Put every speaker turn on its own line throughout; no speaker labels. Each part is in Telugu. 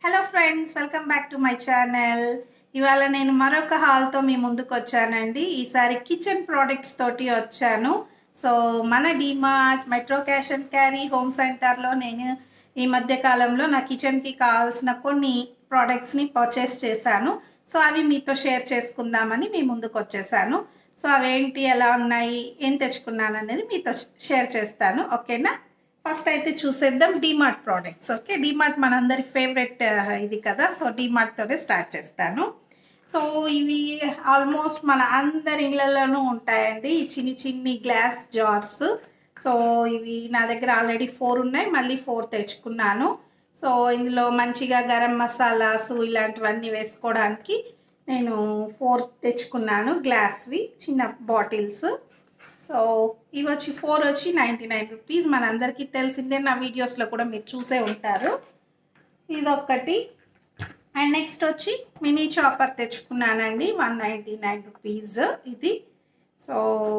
hello friends welcome back to my channel ఇవాళ నేను మరొక హాల్తో మీ ముందుకు వచ్చానండి ఈసారి కిచెన్ ప్రోడక్ట్స్ తోటి వచ్చాను సో మన DMart metro cash and carry home సెంటర్లో నేను ఈ మధ్య కాలంలో నా కిచెన్కి కావాల్సిన కొన్ని ప్రోడక్ట్స్ని పర్చేస్ చేశాను సో అవి మీతో షేర్ చేసుకుందామని మీ ముందుకు వచ్చేసాను సో అవేంటి ఎలా ఉన్నాయి ఏం తెచ్చుకున్నాను అనేది మీతో షేర్ చేస్తాను ఓకేనా ఫస్ట్ అయితే చూసేద్దాం డిమార్ట్ ప్రోడక్ట్స్ ఓకే డిమార్ట్ మనందరి ఫేవరెట్ ఇది కదా సో డిమార్ట్తోనే స్టార్ట్ చేస్తాను సో ఇవి ఆల్మోస్ట్ మన అందరి ఇళ్ళలోనూ ఉంటాయండి ఈ చిన్ని చిన్ని గ్లాస్ జార్స్ సో ఇవి నా దగ్గర ఆల్రెడీ ఫోర్ ఉన్నాయి మళ్ళీ ఫోర్ తెచ్చుకున్నాను సో ఇందులో మంచిగా గరం మసాలాస్ ఇలాంటివన్నీ వేసుకోవడానికి నేను ఫోర్ తెచ్చుకున్నాను గ్లాస్వి చిన్న బాటిల్స్ సో ఇవి వచ్చి ఫోర్ వచ్చి నైంటీ నైన్ రూపీస్ మనందరికీ తెలిసిందే నా వీడియోస్లో కూడా మీరు చూసే ఉంటారు ఇదొక్కటి అండ్ నెక్స్ట్ వచ్చి మినీ చాపర్ తెచ్చుకున్నానండి వన్ నైంటీ నైన్ రూపీస్ ఇది సో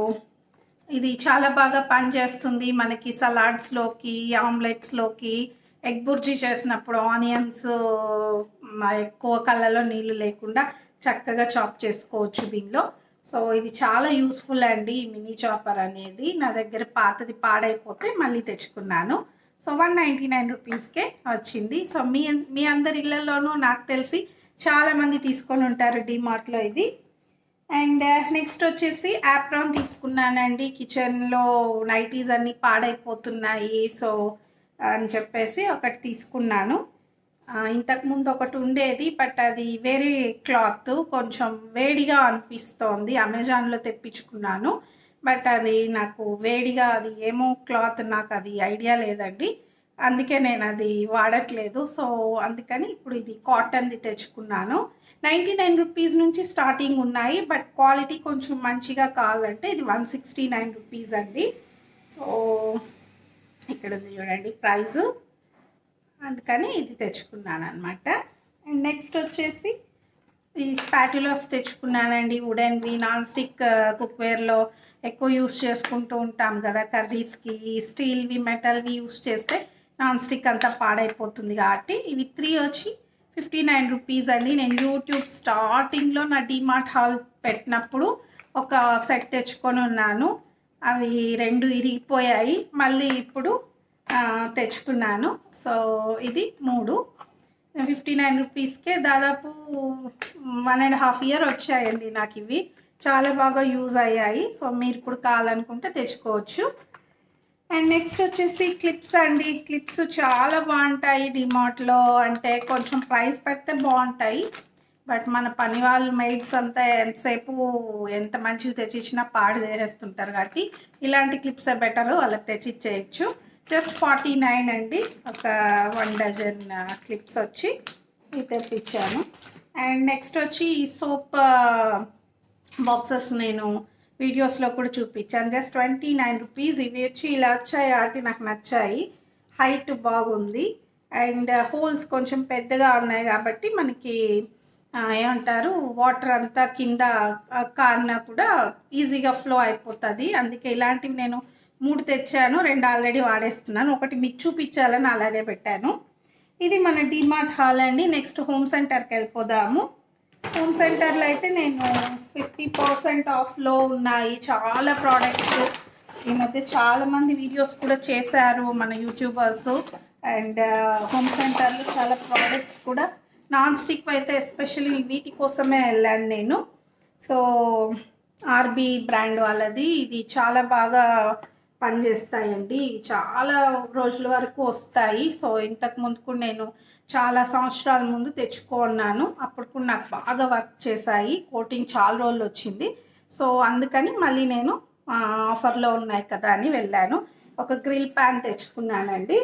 ఇది చాలా బాగా పనిచేస్తుంది మనకి సలాడ్స్లోకి ఆమ్లెట్స్లోకి ఎగ్ బుర్జీ చేసినప్పుడు ఆనియన్స్ ఎక్కువ కళ్ళలో నీళ్ళు లేకుండా చక్కగా చాప్ చేసుకోవచ్చు దీనిలో సో ఇది చాలా యూస్ఫుల్ అండి ఈ మినీ చాపర్ అనేది నా దగ్గర పాతది పాడైపోతే మళ్ళీ తెచ్చుకున్నాను సో వన్ నైంటీ నైన్ రూపీస్కే వచ్చింది సో మీ మీ అందరి ఇళ్ళల్లోనూ నాకు తెలిసి చాలామంది తీసుకొని ఉంటారు డిమార్ట్లో ఇది అండ్ నెక్స్ట్ వచ్చేసి యాప్రాన్ తీసుకున్నానండి కిచెన్లో నైటీస్ అన్నీ పాడైపోతున్నాయి సో అని చెప్పేసి ఒకటి తీసుకున్నాను ఇంతకుముందు ఒకటి ఉండేది బట్ అది వేరే క్లాత్ కొంచెం వేడిగా అనిపిస్తోంది అమెజాన్లో తెప్పించుకున్నాను బట్ అది నాకు వేడిగా అది ఏమో క్లాత్ నాకు అది ఐడియా లేదండి అందుకే నేను అది వాడట్లేదు సో అందుకని ఇప్పుడు ఇది కాటన్ది తెచ్చుకున్నాను నైంటీ నైన్ రూపీస్ నుంచి స్టార్టింగ్ ఉన్నాయి బట్ క్వాలిటీ కొంచెం మంచిగా కావాలంటే ఇది వన్ సిక్స్టీ నైన్ రూపీస్ అండి సో ఇక్కడ ఉంది చూడండి ప్రైజు అందుకని ఇది తెచ్చుకున్నాను అనమాట అండ్ నెక్స్ట్ వచ్చేసి ఈ స్పాటులోస్ తెచ్చుకున్నానండి వుడెన్వి నాన్ స్టిక్ కుక్వేర్లో ఎక్కువ యూస్ చేసుకుంటూ ఉంటాం కదా కర్రీస్కి స్టీల్వి మెటల్వి యూస్ చేస్తే నాన్ స్టిక్ అంతా పాడైపోతుంది కాబట్టి ఇవి త్రీ వచ్చి ఫిఫ్టీ నైన్ రూపీస్ అండి నేను యూట్యూబ్ స్టార్టింగ్లో నా డిమార్ట్ హాల్ పెట్టినప్పుడు ఒక సెట్ తెచ్చుకొని ఉన్నాను అవి రెండు ఇరిగిపోయాయి మళ్ళీ ఇప్పుడు తెచ్చుకున్నాను సో ఇది మూడు ఫిఫ్టీ నైన్ రూపీస్కే దాదాపు వన్ అండ్ హాఫ్ ఇయర్ వచ్చాయండి నాకు ఇవి చాలా బాగా యూజ్ అయ్యాయి సో మీరు ఇప్పుడు కావాలనుకుంటే తెచ్చుకోవచ్చు అండ్ నెక్స్ట్ వచ్చేసి క్లిప్స్ అండి క్లిప్స్ చాలా బాగుంటాయి డిమార్ట్లో అంటే కొంచెం ప్రైస్ పెడితే బాగుంటాయి బట్ మన పని వాళ్ళు మెయిడ్స్ అంతా ఎంతసేపు ఎంత మంచిగా తెచ్చిచ్చినా పాడు చేసేస్తుంటారు కాబట్టి ఇలాంటి క్లిప్సే బెటర్ వాళ్ళకి తెచ్చిచ్చేయచ్చు జస్ట్ ఫార్టీ నైన్ అండి ఒక వన్ డజన్ క్లిప్స్ వచ్చి ఇవి తెప్పించాను అండ్ నెక్స్ట్ వచ్చి ఈ సోప్ బాక్సెస్ నేను వీడియోస్లో కూడా చూపించాను జస్ట్ ట్వంటీ నైన్ రూపీస్ ఇవి వచ్చి ఇలా వచ్చాయి కాబట్టి నాకు నచ్చాయి హైట్ బాగుంది అండ్ హోల్స్ కొంచెం పెద్దగా ఉన్నాయి కాబట్టి మనకి ఏమంటారు వాటర్ అంతా కింద కారినా కూడా ఈజీగా ఫ్లో అయిపోతుంది అందుకే ఇలాంటివి నేను మూడు తెచ్చాను రెండు ఆల్రెడీ వాడేస్తున్నాను ఒకటి మీకు చూపించాలని అలాగే పెట్టాను ఇది మన డిమార్ట్ హాల్ అండి నెక్స్ట్ హోమ్ సెంటర్కి వెళ్ళిపోదాము హోమ్ సెంటర్లో అయితే నేను ఫిఫ్టీ పర్సెంట్ ఆఫ్లో ఉన్నాయి చాలా ప్రోడక్ట్స్ ఈ మధ్య చాలామంది వీడియోస్ కూడా చేశారు మన యూట్యూబర్స్ అండ్ హోమ్ సెంటర్లో చాలా ప్రోడక్ట్స్ కూడా నాన్ స్టిక్ అయితే ఎస్పెషల్లీ వీటి కోసమే వెళ్ళాను నేను సో ఆర్బీ బ్రాండ్ వాళ్ళది ఇది చాలా బాగా పనిచేస్తాయండి ఇవి చాలా రోజుల వరకు వస్తాయి సో ఇంతకు ముందు కూడా నేను చాలా సంవత్సరాల ముందు తెచ్చుకున్నాను అప్పుడు కూడా నాకు బాగా వర్క్ చేశాయి కోటింగ్ చాలా రోజులు వచ్చింది సో అందుకని మళ్ళీ నేను ఆఫర్లో ఉన్నాయి కదా అని వెళ్ళాను ఒక గ్రిల్ ప్యాన్ తెచ్చుకున్నానండి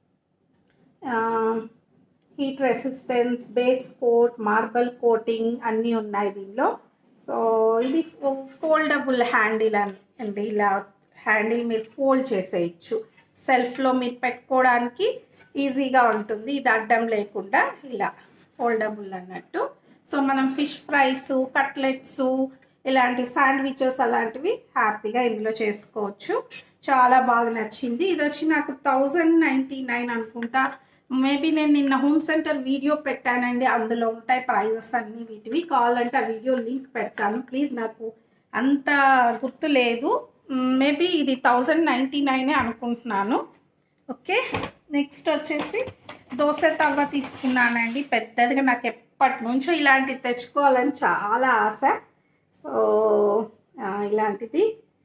heat resistance base coat marble coating అన్నీ ఉన్నాయి దీనిలో సో ఇది ఫోల్డబుల్ హ్యాండిల్ అండి ఇలా హ్యాండిల్ మీరు ఫోల్డ్ చేసేయచ్చు సెల్ఫ్లో మీరు పెట్టుకోవడానికి ఈజీగా ఉంటుంది ఇది అడ్డం లేకుండా ఇలా ఫోల్డబుల్ అన్నట్టు సో మనం ఫిష్ ఫ్రైస్ కట్లెట్స్ ఇలాంటి శాండ్విచెస్ అలాంటివి హ్యాపీగా ఇందులో చేసుకోవచ్చు చాలా బాగా నచ్చింది ఇది వచ్చి నాకు థౌజండ్ నైంటీ నైన్ అనుకుంటా మేబీ నేను నిన్న హోమ్ సెంటర్ వీడియో పెట్టానండి అందులో ఉంటాయి ప్రైజెస్ అన్నీ వీటివి కావాలంటే ఆ వీడియో లింక్ పెడతాను ప్లీజ్ నాకు అంత గుర్తు లేదు మేబీ ఇది థౌజండ్ నైంటీ నైనే అనుకుంటున్నాను ఓకే నెక్స్ట్ వచ్చేసి దోశ తవ్వ తీసుకున్నానండి పెద్దదిగా నాకు ఎప్పటి నుంచో ఇలాంటివి తెచ్చుకోవాలని చాలా ఆశ సో ఆ, ఇలాంటిది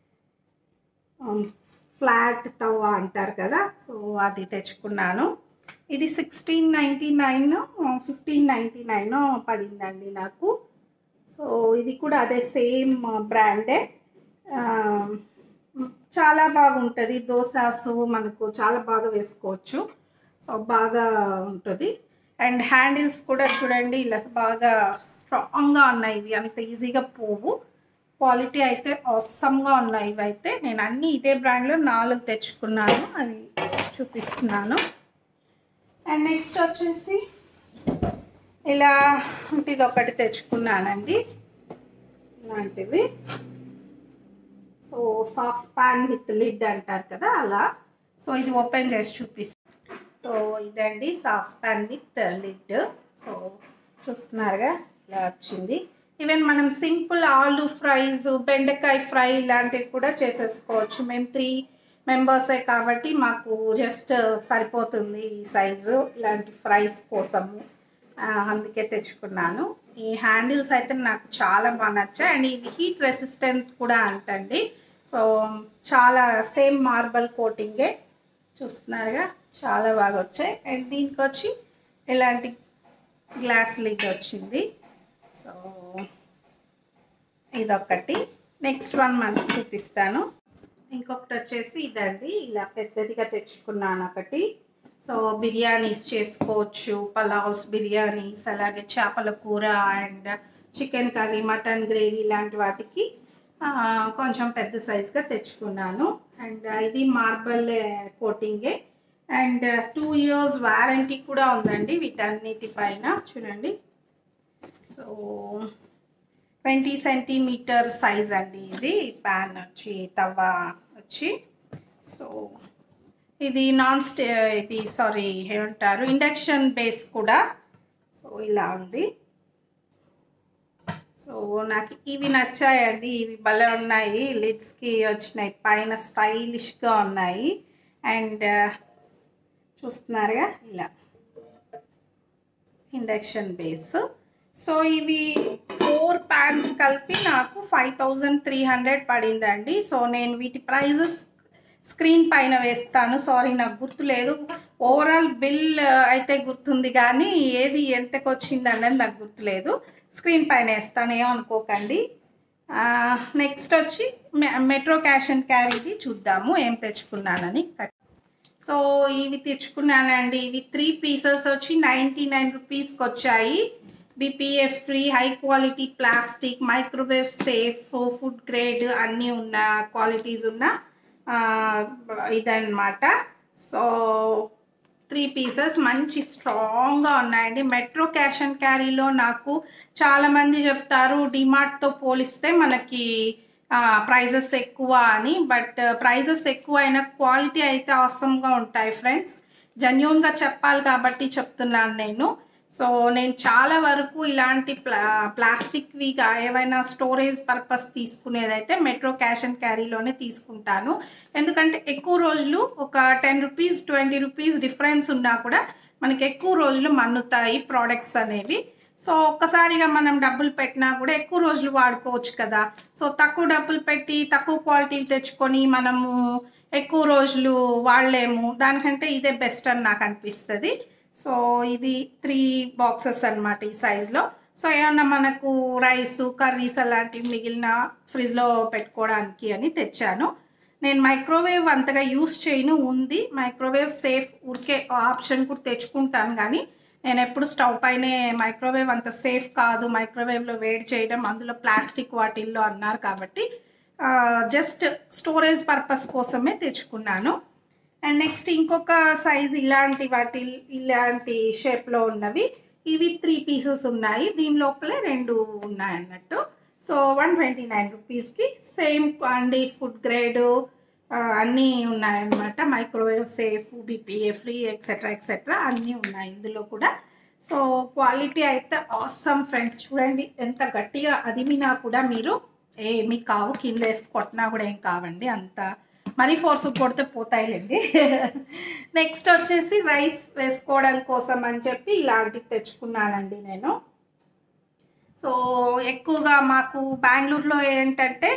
ఫ్లాట్ తవ్వ అంటారు కదా సో అది తెచ్చుకున్నాను ఇది sixteen ninety nine fifteen ninety nine పడిందండి నాకు సో ఇది కూడా అదే సేమ్ బ్రాండే ఆ, చాలా బాగుంటుంది దోసాసు మనకు చాలా బాగా వేసుకోవచ్చు సో బాగా ఉంటుంది అండ్ హ్యాండిల్స్ కూడా చూడండి ఇలా బాగా స్ట్రాంగ్గా ఉన్నాయి ఇవి అంత ఈజీగా పోవు క్వాలిటీ అయితే అవసరంగా ఉన్నాయి ఇవి అయితే నేను అన్నీ ఇదే బ్రాండ్లో నాలుగు తెచ్చుకున్నాను అవి చూపిస్తున్నాను అండ్ నెక్స్ట్ వచ్చేసి ఇలా ఇది ఒకటి తెచ్చుకున్నానండి ఇలాంటివి so sauce pan with lid అంటారు కదా అలా సో ఇది ఓపెన్ చేసి చూపిస్తాను సో ఇదండి sauce pan with lid so చూస్తున్నారుగా ఇలా వచ్చింది ఈవెన్ మనం సింపుల్ ఆలు ఫ్రైస్ బెండకాయ ఫ్రై ఇలాంటివి కూడా చేసేసుకోవచ్చు మేము త్రీ మెంబర్సే కాబట్టి మాకు జస్ట్ సరిపోతుంది ఈ సైజు ఇలాంటి ఫ్రైస్ కోసము ఆ, అందుకే తెచ్చుకున్నాను ఈ హ్యాండిల్స్ అయితే నాకు చాలా బాగా నచ్చాయి అండ్ ఇవి హీట్ రెసిస్టెంట్ కూడా అంటండి సో చాలా సేమ్ మార్బల్ కోటింగే చూస్తున్నారుగా చాలా బాగా వచ్చాయి అండ్ దీనికి వచ్చి ఇలాంటి గ్లాస్ లిడ్ వచ్చింది సో ఇదొకటి నెక్స్ట్ వన్ మనకి చూపిస్తాను ఇంకొకటి వచ్చేసి ఇదండి ఇలా పెద్దదిగా తెచ్చుకున్నాను ఒకటి సో బిర్యానీస్ చేసుకోవచ్చు పలావ్స్ బిర్యానీస్ అలాగే చేపల కూర and chicken curry mutton gravy ఇలాంటి వాటికి ఆ, కొంచెం పెద్ద సైజ్గా తెచ్చుకున్నాను అండ్ ఇది మార్బల్ కోటింగే అండ్ టూ ఇయర్స్ వారంటీ కూడా ఉందండి వీటన్నిటి పైన చూడండి సో ట్వంటీ సెంటీమీటర్ సైజ్ అండి ఇది ప్యాన్ వచ్చి తవ్వ వచ్చి సో ఇది నాన్ స్టే ఇది సారీ ఏమంటారు ఇండక్షన్ బేస్ కూడా సో ఇలా ఉంది సో నాకు ఇవి నచ్చాయండి ఇవి భలే ఉన్నాయి లిడ్స్కి వచ్చినాయి పైన స్టైలిష్గా ఉన్నాయి అండ్ చూస్తున్నారుగా ఇలా ఇండక్షన్ బేస్ సో ఇవి ఫోర్ ప్యాన్స్ కలిపి నాకు ఫైవ్ థౌజండ్ త్రీ హండ్రెడ్ పడిందండి సో నేను వీటి ప్రైజెస్ స్క్రీన్ పైన వేస్తాను సారీ నాకు గుర్తులేదు ఓవరాల్ బిల్ అయితే గుర్తుంది కానీ ఏది ఎంతకు వచ్చింది అనేది నాకు గుర్తులేదు స్క్రీన్ పైన వేస్తాను ఏమనుకోకండి నెక్స్ట్ వచ్చి మె- మెట్రో క్యాష్ అండ్ క్యారీది చూద్దాము ఏం తెచ్చుకున్నానని సో ఇవి తెచ్చుకున్నానండి ఇవి త్రీ పీసెస్ వచ్చి నైంటీ నైన్ రూపీస్కి వచ్చాయి BPF free high quality plastic microwave safe food grade అన్నీ ఉన్న క్వాలిటీస్ ఉన్న ఆ, ఇదన్నమాట సో త్రీ పీసెస్ మంచి స్ట్రాంగ్గా ఉన్నాయండి మెట్రో క్యాష్ అండ్ క్యారీలో నాకు చాలామంది చెప్తారు డిమార్ట్తో పోలిస్తే మనకి ప్రైజెస్ ఎక్కువ అని బట్ ప్రైజెస్ ఎక్కువ అయినా క్వాలిటీ అయితే అవసరంగా ఉంటాయి ఫ్రెండ్స్ జెన్యున్గా చెప్పాలి కాబట్టి చెప్తున్నాను నేను సో నేను చాలా వరకు ఇలాంటి ప్లా ప్లాస్టిక్విగా ఏవైనా స్టోరేజ్ పర్పస్ తీసుకునేదైతే మెట్రో క్యాష్ అండ్ క్యారీలోనే తీసుకుంటాను ఎందుకంటే ఎక్కువ రోజులు ఒక ten rupees twenty rupees difference ఉన్నా కూడా మనకి ఎక్కువ రోజులు మన్నుతాయి ప్రోడక్ట్స్ అనేవి సో ఒక్కసారిగా మనం డబ్బులు పెట్టినా కూడా ఎక్కువ రోజులు వాడుకోవచ్చు కదా సో తక్కువ డబ్బులు పెట్టి తక్కువ క్వాలిటీ తెచ్చుకొని మనము ఎక్కువ రోజులు వాడలేము దానికంటే ఇదే బెస్ట్ అని నాకు అనిపిస్తుంది సో ఇది త్రీ బాక్సెస్ అన్నమాట ఈ సైజులో సో ఏమన్నా మనకు రైస్ కర్రీస్ అలాంటివి మిగిలిన ఫ్రిడ్జ్లో పెట్టుకోవడానికి అని తెచ్చాను నేను మైక్రోవేవ్ అంతగా యూస్ చేయను ఉంది మైక్రోవేవ్ సేఫ్ ఊరికే ఆప్షన్ కూడా తెచ్చుకుంటాను కానీ నేను ఎప్పుడు స్టవ్ పైనే మైక్రోవేవ్ అంత సేఫ్ కాదు మైక్రోవేవ్లో వేడి చేయడం అందులో ప్లాస్టిక్ వాటిల్లో అన్నారు కాబట్టి జస్ట్ స్టోరేజ్ పర్పస్ కోసమే తెచ్చుకున్నాను అండ్ నెక్స్ట్ ఇంకొక సైజ్ ఇలాంటి వాటి ఇలాంటి షేప్లో ఉన్నవి ఇవి త్రీ పీసెస్ ఉన్నాయి దీని లోపలే రెండు ఉన్నాయి అన్నట్టు సో వన్ ట్వంటీ నైన్ రూపీస్కి సేమ్ అండి ఫుడ్ గ్రేడ్ ఆ, అన్నీ ఉన్నాయన్నమాట microwave safe BPA free etcetera etcetera అన్నీ ఉన్నాయి ఇందులో కూడా సో క్వాలిటీ అయితే ఆసమ్ ఫ్రెండ్స్ చూడండి ఎంత గట్టిగా అదిమినా కూడా మీరు ఏమి కావు కింద వేసి కొట్టినా కూడా ఏం కావండి అంత మరీ ఫోర్స్ కొడితే పోతాయిలేండి నెక్స్ట్ వచ్చేసి రైస్ వేసుకోవడం కోసం అని చెప్పి ఇలాంటివి తెచ్చుకున్నానండి నేను సో ఎక్కువగా మాకు బెంగళూరులో ఏంటంటే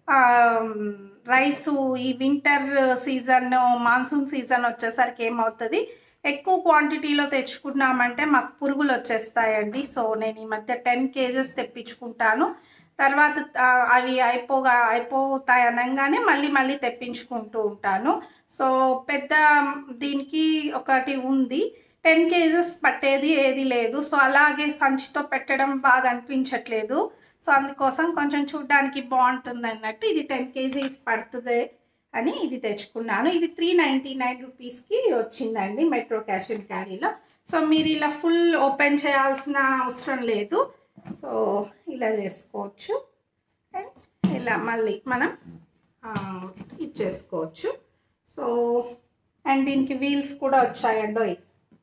రైసు ఈ వింటర్ సీజన్ మాన్సూన్ సీజన్ వచ్చేసరికి ఏమవుతుంది ఎక్కువ క్వాంటిటీలో తెచ్చుకున్నామంటే మాకు పురుగులు వచ్చేస్తాయండి సో నేను ఈ మధ్య టెన్ కేజెస్ తెప్పించుకుంటాను తర్వాత ఆ, అవి అయిపోగా అయిపోతాయి అనగానే మళ్ళీ మళ్ళీ తెప్పించుకుంటూ ఉంటాను సో పెద్ద దీనికి ఒకటి ఉంది టెన్ కేజెస్ పట్టేది ఏది లేదు సో అలాగే సంచితో పెట్టడం బాగా అనిపించట్లేదు సో అందుకోసం కొంచెం చూడడానికి బాగుంటుంది అన్నట్టు ఇది టెన్ కేజీస్ పడుతుంది అని ఇది తెచ్చుకున్నాను ఇది త్రీ నైంటీ నైన్ రూపీస్కి వచ్చిందండి మెట్రో క్యాష్ అండ్ క్యారీలో సో మీరు ఇలా ఫుల్ ఓపెన్ చేయాల్సిన అవసరం లేదు సో ఇలా చేసుకోవచ్చు అండ్ ఇలా మళ్ళీ మనం ఆ, ఇచ్చేసుకోవచ్చు సో అండ్ దీనికి వీల్స్ కూడా వచ్చాయండి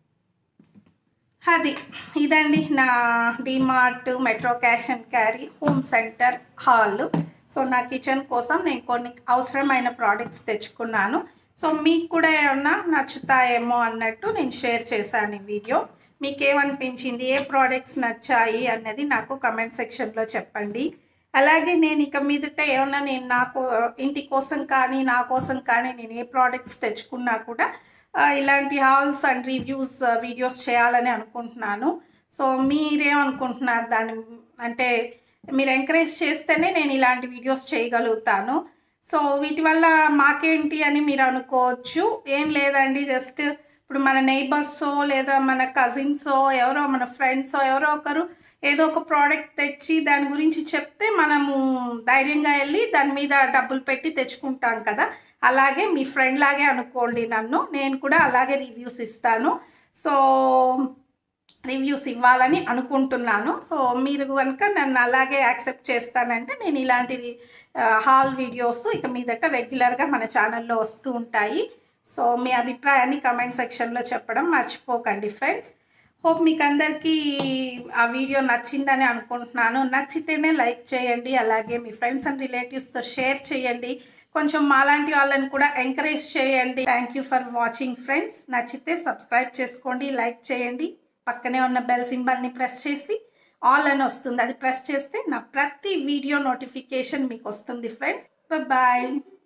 అది ఇదండి నా DMart metro cash and carry home center hall so నా కిచెన్ కోసం నేను కొన్ని అవసరమైన ప్రోడక్ట్స్ తెచ్చుకున్నాను సో మీకు కూడా ఏమన్నా నచ్చుతాయేమో అన్నట్టు నేను షేర్ చేశాను ఈ వీడియో మీకు ఏమనిపించింది ఏ ప్రోడక్ట్స్ నచ్చాయి అన్నది నాకు కమెంట్ సెక్షన్లో చెప్పండి అలాగే నేను ఇక మీదట ఏమన్నా నేను నాకు ఇంటి కోసం కానీ నా కోసం కానీ నేను ఏ ప్రోడక్ట్స్ తెచ్చుకున్నా కూడా ఆ, ఇలాంటి హాల్స్ అండ్ రివ్యూస్ వీడియోస్ చేయాలని అనుకుంటున్నాను సో మీరేమనుకుంటున్నారు దాని అంటే మీరు ఎంకరేజ్ చేస్తేనే నేను ఇలాంటి వీడియోస్ చేయగలుగుతాను సో వీటి వల్ల మాకేంటి అని మీరు అనుకోవచ్చు ఏం లేదండి జస్ట్ ఇప్పుడు మన నైబర్సో లేదా మన కజిన్సో ఎవరో మన ఫ్రెండ్సో ఎవరో ఒకరు ఏదో ఒక ప్రోడక్ట్ తెచ్చి దాని గురించి చెప్తే మనము ధైర్యంగా వెళ్ళి దాని మీద డబ్బులు పెట్టి తెచ్చుకుంటాం కదా అలాగే మీ ఫ్రెండ్ లాగే అనుకోండి నన్ను నేను కూడా అలాగే రివ్యూస్ ఇస్తాను సో రివ్యూస్ ఇవ్వాలని అనుకుంటున్నాను సో మీరు కనుక నన్ను అలాగే యాక్సెప్ట్ చేస్తానంటే నేను ఇలాంటి హాల్ వీడియోస్ ఇక మీదట రెగ్యులర్గా మన ఛానల్లో వస్తూ ఉంటాయి సో మీ అభిప్రాయాన్ని కమెంట్ సెక్షన్లో చెప్పడం మర్చిపోకండి ఫ్రెండ్స్ హోప్ మీకు అందరికీ ఆ వీడియో నచ్చిందని అనుకుంటున్నాను నచ్చితేనే లైక్ చేయండి అలాగే మీ ఫ్రెండ్స్ అండ్ రిలేటివ్స్తో షేర్ చేయండి కొంచెం మాలాంటి వాళ్ళని కూడా ఎంకరేజ్ చేయండి thank you for watching friends నచ్చితే సబ్స్క్రైబ్ చేసుకోండి లైక్ చేయండి పక్కనే ఉన్న బెల్ సింబల్ని ప్రెస్ చేసి ఆల్ అని వస్తుంది అది ప్రెస్ చేస్తే నా ప్రతి వీడియో నోటిఫికేషన్ మీకు వస్తుంది ఫ్రెండ్స్ బాయ్